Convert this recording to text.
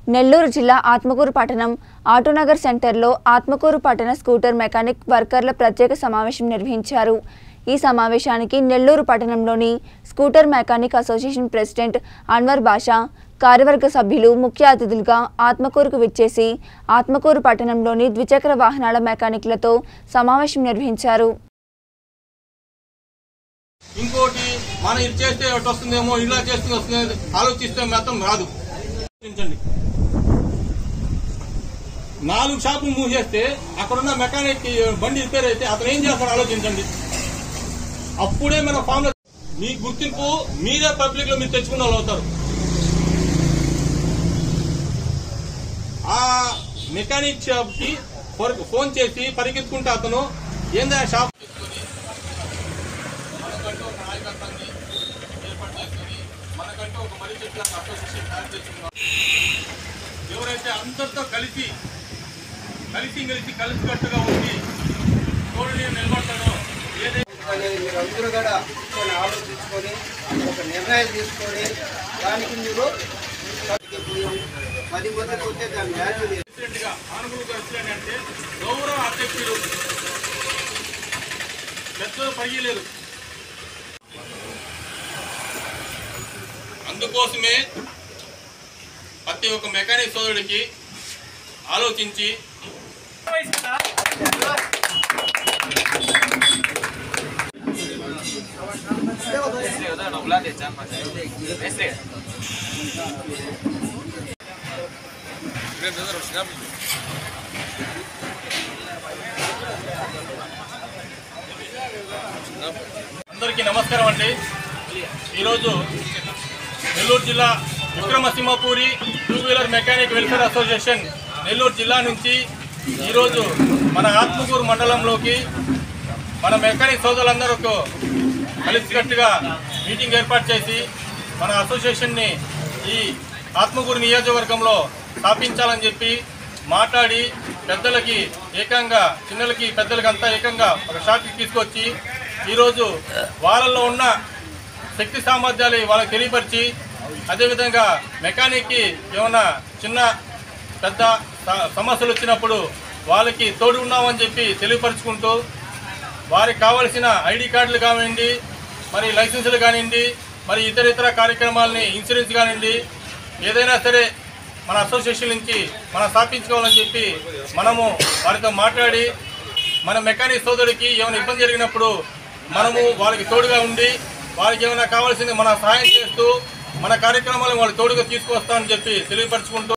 నెల్లూరు జిల్లా ఆత్మకూరు పట్టణం ఆటోనగర్ సెంటర్లో ఆత్మకూరు పట్టణ స్కూటర్ మెకానిక్ వర్కర్ల ప్రత్యేక సమావేశం నిర్వహించారు ఈ సమావేశానికి నెల్లూరు పట్టణంలోని scooter mechanic association president Anwar Basha కార్యవర్గ సభ్యులు ముఖ్య అతిథులుగా ఆత్మకూరుకు విచ్చేసి ఆత్మకూరు పట్టణంలోని ద్విచక్ర వాహనాల మెకానిక్లతో సమావేశం నిర్వహించారు ఇంకోటి మనం ఇది చేస్తే ఒకటి వస్తుందేమో ఇలా చేస్తే వస్తుంది ఆలోచిస్తే మాత్రం రాదు ఆలోచించండి నాలుగు షాపులు మూసేస్తే అక్కడున్న మెకానిక్ బండి రిపేర్ అయితే అతను ఏం చేస్తాడు ఆలోచించండి అప్పుడే మన ఫామ్ లో మీ గుర్తింపు మీరే పబ్లిక్ లో మీరు తెచ్చుకున్న వాళ్ళు అవుతారు ఆ మెకానిక్ షాప్ కి ఫోన్ చేసి పరిగెత్తుకుంటే అతను ఏందా షాప్ మనకంటూ ఒక నాయకత్వాన్ని ఏర్పాటు చేసుకుని మనకంటూ ఒక మరీ చెప్పిన అసోసియేషన్ తయారు చేసుకున్నాం ఎవరైతే అందరితో కలిసి కలిసి మెలిసి కలిసికట్టుగా ఉండి తోడుని నిలబడతాడో ఏదైతే కానీ మీరందరూ కూడా కూర్చొని ఆలోచించుకొని ఒక నిర్ణయం తీసుకొని దానికి మీరు పది మంది పోతే దాని వాల్యూ లేదు ప్రెసిడెంట్ గా ఆనుగులు ప్రెసిడెంట్ అంటే గౌరవ అధ్యక్షుడు పెద్దలు పయ్యలేరు అందుకోసమే ప్రతి ఒక్క మెకానిక్ సోదరుడికి ఆలోచించి అందరికీ నమస్కారం అండి ఈరోజు నెల్లూరు జిల్లా Vikramasimhapuri two wheeler mechanic welfare association Nellore జిల్లా నుంచి ఈరోజు మన ఆత్మకూరు మండలంలోకి మన మెకానిక్ సోదరులందరూ కలిసికట్టుగా మీటింగ్ ఏర్పాటు చేసి మన అసోసియేషన్ని ఈ ఆత్మకూరు నియోజకవర్గంలో స్థాపించాలని చెప్పి మాట్లాడి పెద్దలకి ఏకంగా చిన్నలకి పెద్దలకి అంతా ఏకంగా ఒక షాక్కి తీసుకొచ్చి ఈరోజు వాళ్ళల్లో ఉన్న శక్తి సామర్థ్యాలు వాళ్ళకి తెలియపరిచి అదేవిధంగా మెకానిక్కి ఏమన్నా చిన్న పెద్ద స- సమస్యలు వచ్చినప్పుడు వాళ్ళకి తోడు ఉన్నామని చెప్పి తెలియపరుచుకుంటూ వారికి కావలసిన ఐడి కార్డులు కానివ్వండి మరి లైసెన్సులు కానివ్వండి మరి ఇతర ఇతర కార్యక్రమాలని ఇన్సూరెన్స్ కానివ్వండి ఏదైనా సరే మన అసోసియేషన్ నుంచి మనం స్థాపించుకోవాలని చెప్పి మనము వారితో మాట్లాడి మన మెకానిక్ సోదరుడికి ఏమైనా ఇబ్బంది జరిగినప్పుడు మనము వాళ్ళకి తోడుగా ఉండి వాళ్ళకి ఏమైనా కావాల్సింది మన సహాయం చేస్తూ మన కార్యక్రమాలను వాళ్ళు తోడుగా తీసుకొస్తామని చెప్పి తెలియపరచుకుంటూ